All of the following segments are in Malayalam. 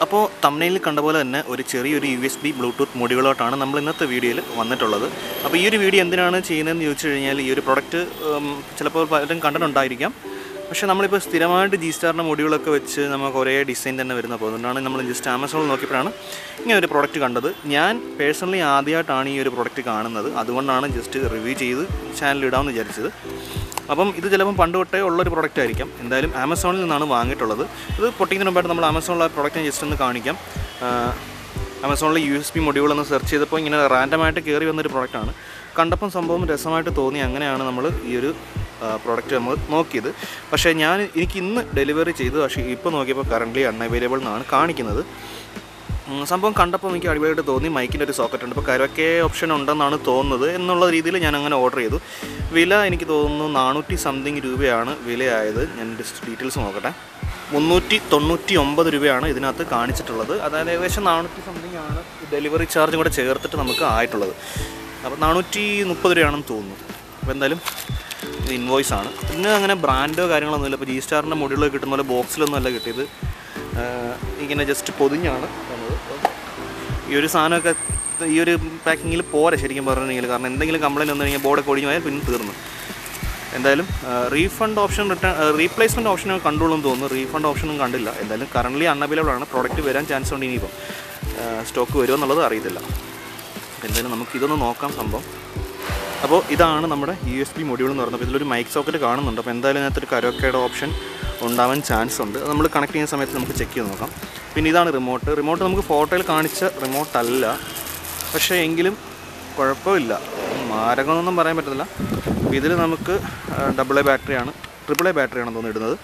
അപ്പോൾ തമിഴിൽ കണ്ട പോലെ തന്നെ ഒരു ചെറിയൊരു യു എസ് ബി ബ്ലൂടൂത്ത് മൊഡ്യൂളോട്ടാണ് നമ്മൾ ഇന്നത്തെ വീഡിയോയിൽ വന്നിട്ടുള്ളത് അപ്പോൾ ഈ ഒരു വീഡിയോ എന്തിനാണ് ചെയ്യുന്നതെന്ന് ചോദിച്ചു കഴിഞ്ഞാൽ ഈ ഒരു പ്രൊഡക്റ്റ് ചിലപ്പോൾ പലരും കണ്ടിട്ടുണ്ടായിരിക്കാം പക്ഷേ നമ്മളിപ്പോൾ സ്ഥിരമായിട്ട് ജി സ്റ്റാറിൻ്റെ മൊഡ്യൂളൊക്കെ വെച്ച് നമുക്ക് ഒരേ ഡിസൈൻ തന്നെ വരുന്ന അപ്പോൾ അതുകൊണ്ടാണ് നമ്മൾ ജസ്റ്റ് ആമസോണിൽ നോക്കിയപ്പോഴാണ് ഇങ്ങനെ ഒരു പ്രോഡക്റ്റ് കണ്ടത് ഞാൻ പേഴ്സണലി ആദ്യമായിട്ടാണ് ഈ ഒരു പ്രോഡക്റ്റ് കാണുന്നത് അതുകൊണ്ടാണ് ജസ്റ്റ് റിവ്യൂ ചെയ്ത് ചാനലിൽ ഇടാമെന്ന് വിചാരിച്ചത് അപ്പം ഇത് ചിലപ്പം പണ്ട് തൊട്ടേ ഉള്ളൊരു പ്രോഡക്റ്റ് ആയിരിക്കാം എന്തായാലും ആമസോണിൽ നിന്നാണ് വാങ്ങിയിട്ടുള്ളത് ഇത് പൊട്ടിക്കുന്നതിന് മുമ്പായിട്ട് നമ്മൾ ആമസോണിലെ പ്രോഡക്റ്റ് ജസ്റ്റ് ഒന്ന് കാണിക്കാം ആമസോണിൽ യു എസ് ബി മൊഡ്യൂൾ എന്ന് സെർച്ച് ചെയ്തപ്പോൾ ഇങ്ങനെ റാൻഡമായിട്ട് കയറി വന്നൊരു പ്രോഡക്റ്റാണ് കണ്ടപ്പം സംഭവം രസമായിട്ട് തോന്നി അങ്ങനെയാണ് നമ്മൾ ഈ ഒരു പ്രോഡക്റ്റ് നമ്മൾ നോക്കിയത് പക്ഷേ ഞാൻ എനിക്ക് ഇന്ന് ഡെലിവറി ചെയ്തു പക്ഷേ ഇപ്പോൾ നോക്കിയപ്പോൾ കറൻ്റ്ലി അൺഅവൈലബിൾ എന്നാണ് കാണിക്കുന്നത് ഉം, സംഭവം കണ്ടപ്പോൾ എനിക്ക് അടിപൊളിയായിട്ട് തോന്നി മൈക്കിൻ്റെ ഒരു സോക്കറ്റ് ഉണ്ട് ഇപ്പോൾ കരൊക്കെ ഓപ്ഷൻ ഉണ്ടെന്നാണ് തോന്നുന്നത് എന്നുള്ള രീതിയിൽ ഞാൻ അങ്ങനെ ഓർഡർ ചെയ്തു വില എനിക്ക് തോന്നുന്നു നാനൂറ്റി സംതിങ് രൂപയാണ് വിലയായത് ഞാൻ ഡീറ്റെയിൽസ് നോക്കട്ടെ മുന്നൂറ്റി തൊണ്ണൂറ്റി ഒമ്പത് രൂപയാണ് ഇതിനകത്ത് കാണിച്ചിട്ടുള്ളത് അതായത് ഏകദേശം നാനൂറ്റി സംതിങ് ആണ് ഡെലിവറി ചാർജും കൂടെ ചേർത്തിട്ട് നമുക്ക് ആയിട്ടുള്ളത് അപ്പോൾ നാനൂറ്റി മുപ്പത് രൂപയാണെന്ന് തോന്നുന്നു അപ്പോൾ എന്തായാലും ഇത് ഇൻവോയ്സ് ആണ് പിന്നെ അങ്ങനെ ബ്രാൻഡോ കാര്യങ്ങളൊന്നുമില്ല ഇപ്പോൾ ജി സ്റ്റാറിൻ്റെ മൊഡ്യൂൾ കിട്ടുന്ന പോലെ ബോക്സിലൊന്നും അല്ല കിട്ടിയത് ആഹ് ഇങ്ങനെ ജസ്റ്റ് പൊതിഞ്ഞാണ് വന്നത് ഈ ഒരു സാധനമൊക്കെ ഈ ഒരു പാക്കിങ്ങിൽ പോരാ ശരിക്കും പറഞ്ഞിട്ടുണ്ടെങ്കിൽ കാരണം എന്തെങ്കിലും കംപ്ലൈൻറ്റ് വന്നു കഴിഞ്ഞാൽ ബോർഡൊക്കെ ഒടിഞ്ഞു പോയാൽ പിന്നെ തീർന്നു എന്തായാലും refund option return replacement option കണ്ടുള്ളൂ എന്ന് തോന്നുന്നു റീഫണ്ട് ഓപ്ഷനും കണ്ടില്ല എന്തായാലും കറൻ്റ്ലി അൺഅവൈലബിൾ ആണ് പ്രോഡക്റ്റ് വരാൻ ചാൻസ് ഉണ്ട് ഇനിയിപ്പം സ്റ്റോക്ക് വരുമോ എന്നുള്ളത് അറിയത്തില്ല എന്തായാലും നമുക്ക് ഇതൊന്ന് നോക്കാം സംഭവം അപ്പോൾ ഇതാണ് നമ്മുടെ യു എസ് ബി മൊഡ്യൂൾ എന്ന് പറയുന്നത് അപ്പോൾ ഇതിലൊരു മൈക്ക് സോക്കറ്റ് കാണുന്നുണ്ട് അപ്പോൾ എന്തായാലും ഇതിനകത്തൊരു കരോക്കയുടെ ഓപ്ഷൻ ഉണ്ടാവാൻ ചാൻസ് ഉണ്ട് അത് നമ്മൾ കണക്ട് ചെയ്യുന്ന സമയത്ത് നമുക്ക് ചെക്ക് ചെയ്ത് നോക്കാം പിന്നെ ഇതാണ് റിമോട്ട് റിമോട്ട് നമുക്ക് ഫോട്ടോയിൽ കാണിച്ച റിമോട്ട് അല്ല പക്ഷേ എങ്കിലും കുഴപ്പമില്ല മാരകമൊന്നും പറയാൻ പറ്റത്തില്ല അപ്പോൾ ഇതിൽ നമുക്ക് ഡബിൾ എ ബാറ്ററിയാണ് ട്രിപ്പിൾ എ ബാറ്ററിയാണെന്ന് തോന്നുന്നു ഇടുന്നത്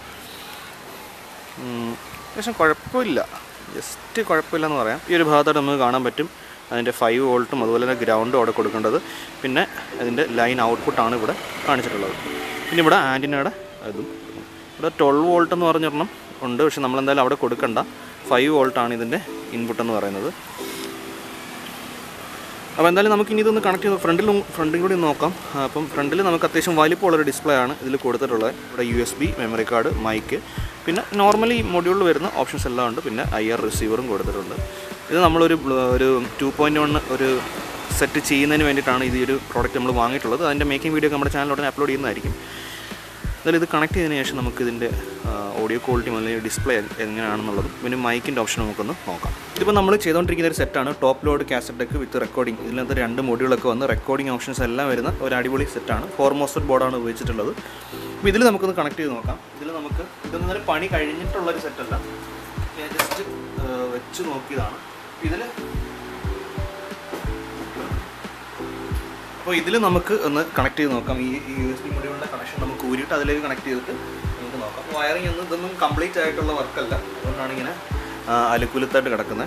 ഉം, അത്യാവശ്യം കുഴപ്പമില്ല ജസ്റ്റ് കുഴപ്പമില്ല എന്ന് പറയാം ഈ ഒരു ഭാഗത്തായിട്ട് നമുക്ക് കാണാൻ പറ്റും അതിൻ്റെ ഫൈവ് വോൾട്ടും അതുപോലെ തന്നെ ഗ്രൗണ്ടും അവിടെ കൊടുക്കേണ്ടത് പിന്നെ അതിൻ്റെ ലൈൻ ഔട്ട്പുട്ടാണ് ഇവിടെ കാണിച്ചിട്ടുള്ളത് പിന്നെ ഇവിടെ ആൻറ്റിനയുടെ അതും ഇവിടെ ട്വൽവ് വോൾട്ട് എന്ന് പറഞ്ഞൊരെണ്ണം ഉണ്ട് പക്ഷെ നമ്മളെന്തായാലും അവിടെ കൊടുക്കണ്ട ഫൈവ് വോൾട്ടാണ് ഇതിൻ്റെ ഇൻപുട്ട് എന്ന് പറയുന്നത് അപ്പോൾ എന്തായാലും നമുക്ക് ഇനി ഇതൊന്ന് കണക്ട് ചെയ്ത് ഫ്രണ്ടിലും ഫ്രണ്ടിൽ കൂടി ഒന്ന് നോക്കാം ആ, അപ്പം ഫ്രണ്ടിൽ നമുക്ക് അത്യാവശ്യം വലിപ്പമുള്ളൊരു ഡിസ്പ്ലേ ആണ് ഇതിൽ കൊടുത്തിട്ടുള്ളത് ഇവിടെ U S B memory card mic പിന്നെ നോർമലി ഈ മൊഡ്യൂളിൽ വരുന്ന ഓപ്ഷൻസ് എല്ലാം ഉണ്ട് പിന്നെ ഐ ആർ റിസീവറും കൊടുത്തിട്ടുണ്ട് ഇത് നമ്മളൊരു ബ്ല- ഒരു ടു പോയിൻറ്റ് വൺ ഒരു സെറ്റ് ചെയ്യുന്നതിന് വേണ്ടിയിട്ടാണ് ഈ ഒരു പ്രോഡക്റ്റ് നമ്മൾ വാങ്ങിയിട്ടുള്ളത് അതിൻ്റെ മേക്കിംഗ് വീഡിയോ നമ്മുടെ ചാനൽ ഉടനെ അപ്ലോഡ് ചെയ്യുന്നതായിരിക്കും എന്നാലും ഇത് കണക്ട് ചെയ്തതിന് ശേഷം നമുക്ക് ഇതിൻ്റെ ഓഡിയോ ക്വാളിറ്റി അല്ലെങ്കിൽ ഡിസ്പ്ലേ എങ്ങനെയാണെന്നുള്ളതും പിന്നെ മൈക്കിൻ്റെ ഓപ്ഷൻ നമുക്കൊന്ന് നോക്കാം ഇതിപ്പോൾ നമ്മൾ ചെയ്തുകൊണ്ടിരിക്കുന്ന ഒരു സെറ്റാണ് top load cassette deck with recording ഇതിനകത്ത് രണ്ട് മൊഡ്യൂളൊക്കെ വന്ന് റെക്കോർഡിംഗ് ഓപ്ഷൻസ് എല്ലാം വരുന്ന ഒരു അടിപൊളി സെറ്റാണ് ഫോർ മോസ്റ്റർ ബോർഡാണ് ഉപയോഗിച്ചിട്ടുള്ളത് അപ്പോൾ ഇതിൽ നമുക്കൊന്ന് കണക്ട് ചെയ്ത് നോക്കാം ഇതിൽ നമുക്ക് ഇതൊന്നും ഒരു പണി കഴിഞ്ഞിട്ടുള്ളൊരു സെറ്റല്ല ഞാൻ ജസ്റ്റ് വെച്ച് നോക്കിയതാണ് ഇതിൽ അപ്പോൾ ഇതിൽ നമുക്ക് ഒന്ന് കണക്ട് ചെയ്ത് നോക്കാം ഈ യു എസ് ബി മൊഡ്യൂളിൻ്റെ കണക്ഷൻ നമുക്ക് ഊരിയിട്ട് അതിലേക്ക് കണക്ട് ചെയ്തിട്ട് നമുക്ക് നോക്കാം അപ്പോൾ വയറിംഗ് ഒന്നും ഇതൊന്നും കംപ്ലീറ്റ് ആയിട്ടുള്ള വർക്കല്ല അതുകൊണ്ടാണ് ഇങ്ങനെ ആ, അലുക്കുലത്തായിട്ട് കിടക്കുന്നത്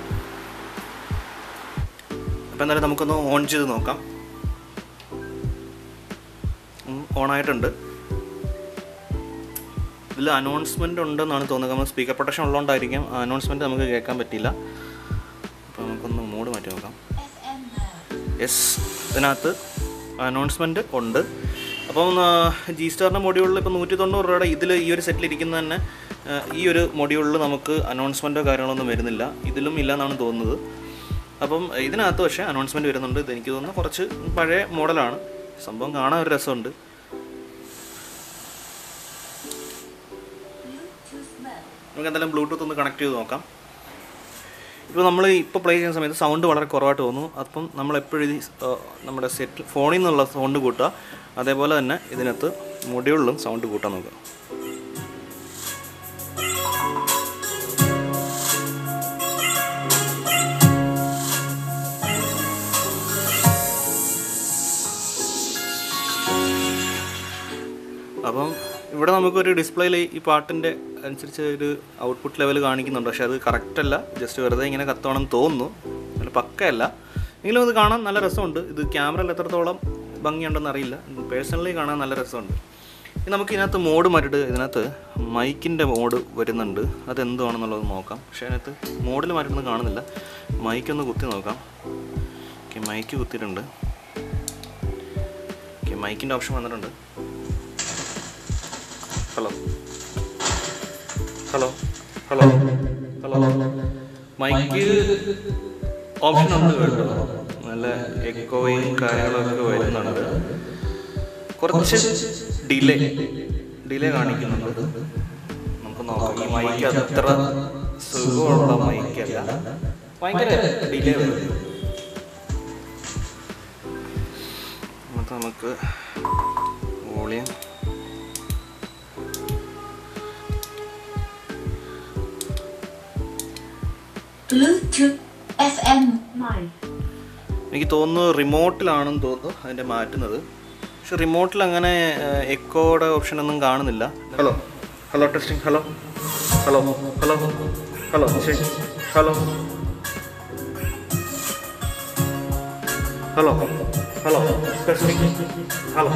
അപ്പോൾ എന്തായാലും നമുക്കൊന്ന് ഓൺ ചെയ്ത് നോക്കാം ഓൺ ആയിട്ടുണ്ട് ഇതിൽ അനൗൺസ്മെൻ്റ് ഉണ്ടെന്നാണ് തോന്നുന്നത് നമ്മൾ സ്പീക്കർ പ്രൊട്ടക്ഷൻ ഉള്ളതുകൊണ്ടായിരിക്കും അനൗൺസ്മെൻറ്റ് നമുക്ക് കേൾക്കാൻ പറ്റില്ല അപ്പോൾ നമുക്കൊന്ന് മൂഡ് മാറ്റി നോക്കാം യെസ് ഇതിനകത്ത് അനൗൺസ്മെൻറ്റ് ഉണ്ട് അപ്പം ജി സ്റ്റാറിൻ്റെ മൊഡ്യൂളിൽ ഇപ്പോൾ നൂറ്റി തൊണ്ണൂറ് രൂപയുടെ ഇതിൽ ഈ ഒരു സെറ്റിൽ ഇരിക്കുന്ന തന്നെ ആ, ഈ ഒരു മൊഡ്യൂളിൽ നമുക്ക് അനൗൺസ്മെൻറ്റോ കാര്യങ്ങളൊന്നും വരുന്നില്ല ഇതിലും ഇല്ല എന്നാണ് തോന്നുന്നത് അപ്പം ഇതിനകത്ത് പക്ഷേ അനൗൺസ്മെൻറ്റ് വരുന്നുണ്ട് ഇത് എനിക്ക് തോന്നുന്നു കുറച്ച് പഴയ മോഡലാണ് സംഭവം കാണാൻ ഒരു രസമുണ്ട് നമുക്ക് എന്തായാലും ബ്ലൂടൂത്ത് ഒന്ന് കണക്ട് ചെയ്ത് നോക്കാം ഇപ്പോൾ നമ്മൾ ഇപ്പോൾ പ്ലേ ചെയ്യുന്ന സമയത്ത് സൗണ്ട് വളരെ കുറവായിട്ട് തോന്നുന്നു അപ്പം നമ്മൾ എപ്പോഴും ഇത് ആ, നമ്മുടെ സെറ്റ് ഫോണിൽ നിന്നുള്ള സൗണ്ട് കൂട്ടുക അതേപോലെ തന്നെ ഇതിനകത്ത് മൊഡ്യൂളിലും സൗണ്ട് കൂട്ടാൻ നോക്കുക അപ്പം ഇവിടെ നമുക്കൊരു ഡിസ്പ്ലേയിൽ ഈ പാട്ടിൻ്റെ അനുസരിച്ച് ഒരു ഔട്ട്പുട്ട് ലെവൽ കാണിക്കുന്നുണ്ട് പക്ഷേ അത് കറക്റ്റ് അല്ല ജസ്റ്റ് വെറുതെ ഇങ്ങനെ കത്തണമെന്ന് തോന്നുന്നു നല്ല പക്കയല്ല എങ്കിലും അത് കാണാൻ നല്ല രസമുണ്ട് ഇത് ക്യാമറയിൽ എത്രത്തോളം ഭംഗിയുണ്ടെന്ന് അറിയില്ല പേഴ്സണലി കാണാൻ നല്ല രസമുണ്ട് ഇനി നമുക്ക് ഇതിനകത്ത് മോഡ് മാറ്റിയിട്ട് ഇതിനകത്ത് മൈക്കിൻ്റെ മോഡ് വരുന്നുണ്ട് അതെന്തുവാണെന്നുള്ളത് നോക്കാം പക്ഷേ അതിനകത്ത് മോഡിൽ മാറ്റുന്നത് കാണുന്നില്ല മൈക്കൊന്ന് കുത്തി നോക്കാം ഓക്കെ മൈക്ക് കുത്തിയിട്ടുണ്ട് ഓക്കെ മൈക്കിൻ്റെ ഓപ്ഷൻ വന്നിട്ടുണ്ട് hello hello hello hello mic option ഉണ്ട് കേട്ടോ നല്ല എക്കോയും കാര്യങ്ങളൊക്കെ വരുന്നുണ്ട് കുറച്ച് ഡിലേ ഡിലേ കാണിക്കുന്നുണ്ട് നമുക്ക് നോക്കാം ഈ മൈക്ക് അത്ര സുഖമുള്ള മൈക്കല്ല ഭയങ്കര ഡിലേ വരും എന്നിട്ട് നമുക്ക് വോളിയം Bluetooth FM mic. എനിക്ക് തോന്നുന്നു റിമോട്ടിലാണെന്ന് തോന്നുന്നു അതിൻ്റെ മാറ്റുന്നത് പക്ഷെ റിമോട്ടിൽ അങ്ങനെ എക്കോയുടെ ഓപ്ഷൻ ഒന്നും കാണുന്നില്ല hello hello testing hello hello hello hello ശരി hello hello hello testing hello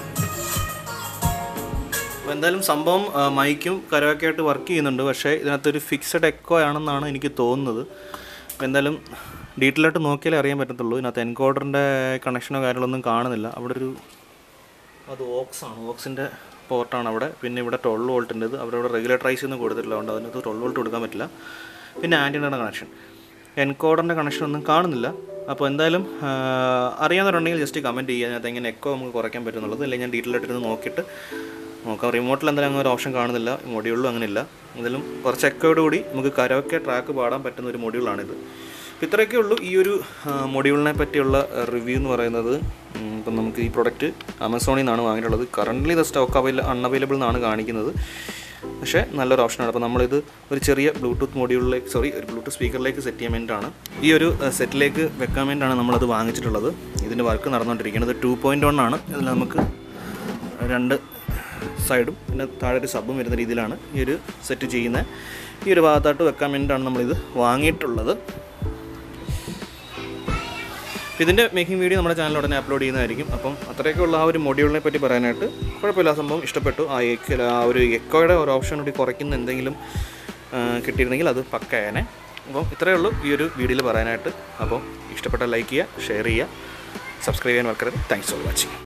അപ്പോൾ എന്തായാലും സംഭവം ആ, മൈക്കും കരോക്കെ ആയിട്ട് വർക്ക് ചെയ്യുന്നുണ്ട് പക്ഷേ ഇതിനകത്തൊരു ഫിക്സഡ് എക്കോ ആണെന്നാണ് എനിക്ക് തോന്നുന്നത് അപ്പോൾ എന്തായാലും ഡീറ്റെയിൽ ആയിട്ട് നോക്കിയാലേ അറിയാൻ പറ്റത്തുള്ളൂ ഇതിനകത്ത് എൻകോഡറിൻ്റെ കണക്ഷനോ കാര്യങ്ങളൊന്നും കാണുന്നില്ല അവിടെ ഒരു അത് ഓക്സ് ആണ് ഓക്സിൻ്റെ പോർട്ടാണ് അവിടെ പിന്നെ ഇവിടെ ട്വൽവ് വോൾട്ടിൻ്റെത് അവരവിടെ റെഗുലേറ്ററൈസ് ഒന്നും കൊടുത്തിട്ടില്ല അതുകൊണ്ട് അതിനകത്ത് ട്വൽവ് വോൾട്ട് കൊടുക്കാൻ പറ്റില്ല പിന്നെ ആൻറ്റിനയുടെ കണക്ഷൻ എൻകോഡറിൻ്റെ കണക്ഷൻ ഒന്നും കാണുന്നില്ല അപ്പോൾ എന്തായാലും ആ, അറിയാവുന്നവരുണ്ടെങ്കിൽ ജസ്റ്റ് കമൻറ്റ് ചെയ്യുക അതിനകത്ത് എങ്ങനെ എക്കോ നമുക്ക് കുറയ്ക്കാൻ പറ്റുന്നുള്ളത് അല്ലെങ്കിൽ ഞാൻ ഡീറ്റെയിൽ ആയിട്ട് നോക്കിയിട്ട് നോക്കാം റിമോട്ടിൽ എന്തായാലും അങ്ങനെ ഒരു ഓപ്ഷൻ കാണുന്നില്ല മൊഡ്യൂളിലും അങ്ങനെ ഇല്ല എന്തായാലും കുറച്ച് എക്കോയോട് കൂടി നമുക്ക് കരോക്കെ ട്രാക്ക് പാടാൻ പറ്റുന്ന ഒരു മൊഡ്യൂളാണിത് അപ്പോൾ ഇത്രയൊക്കെ ഉള്ളൂ ഈ ഒരു മൊഡ്യൂളിനെ പറ്റിയുള്ള റിവ്യൂ എന്ന് പറയുന്നത് ഉം, ഇപ്പം നമുക്ക് ഈ പ്രൊഡക്റ്റ് ആമസോണിൽ നിന്നാണ് വാങ്ങിയിട്ടുള്ളത് കറൻ്റ്ലി ഇത് സ്റ്റോക്ക് അവൈല അൺഅവൈലബിൾ എന്നാണ് കാണിക്കുന്നത് പക്ഷേ നല്ലൊരു ഓപ്ഷനാണ് അപ്പോൾ നമ്മളിത് ഒരു ചെറിയ ബ്ലൂടൂത്ത് മൊഡ്യൂളിലേക്ക് സോറി ഒരു ബ്ലൂടൂത്ത് സ്പീക്കറിലേക്ക് സെറ്റ് ചെയ്യാൻ വേണ്ടിയിട്ടാണ് ഈ ഒരു സെറ്റിലേക്ക് വെക്കാൻ വേണ്ടിയിട്ടാണ് നമ്മളത് വാങ്ങിച്ചിട്ടുള്ളത് ഇതിൻ്റെ വർക്ക് നടന്നുകൊണ്ടിരിക്കുന്നത് ടു പോയിൻറ്റ് വൺ ആണ് ഇതിൽ നമുക്ക് രണ്ട് സൈഡും പിന്നെ താഴെ ഒരു സബും വരുന്ന രീതിയിലാണ് ഈ ഒരു സെറ്റ് ചെയ്യുന്നത് ഈ ഒരു ഭാഗത്തായിട്ട് വെക്കാൻ വേണ്ടിയിട്ടാണ് നമ്മളിത് വാങ്ങിയിട്ടുള്ളത് ഇതിൻ്റെ മേക്കിംഗ് വീഡിയോ നമ്മുടെ ചാനലിൽ ഉടനെ അപ്ലോഡ് ചെയ്യുന്നതായിരിക്കും അപ്പം അത്രയൊക്കെ ഉള്ള ആ ഒരു മൊഡ്യൂളിനെ പറ്റി പറയാനായിട്ട് കുഴപ്പമില്ല ആ സംഭവം ഇഷ്ടപ്പെട്ടു ആ എക്ക് ആ ഒരു എക്കോയുടെ ഒരു ഓപ്ഷൻ കൂടി കുറയ്ക്കുന്ന എന്തെങ്കിലും ആ, കിട്ടിയിരുന്നെങ്കിൽ അത് പക്കയാനെ അപ്പം ഇത്രയേ ഉള്ളൂ ഈ ഒരു വീഡിയോയിൽ പറയാനായിട്ട് അപ്പം ഇഷ്ടപ്പെട്ട ലൈക്ക് ചെയ്യുക ഷെയർ ചെയ്യുക സബ്സ്ക്രൈബ് ചെയ്യാൻ മറക്കരുത് താങ്ക്സ് ഫോർ വാച്ചിങ്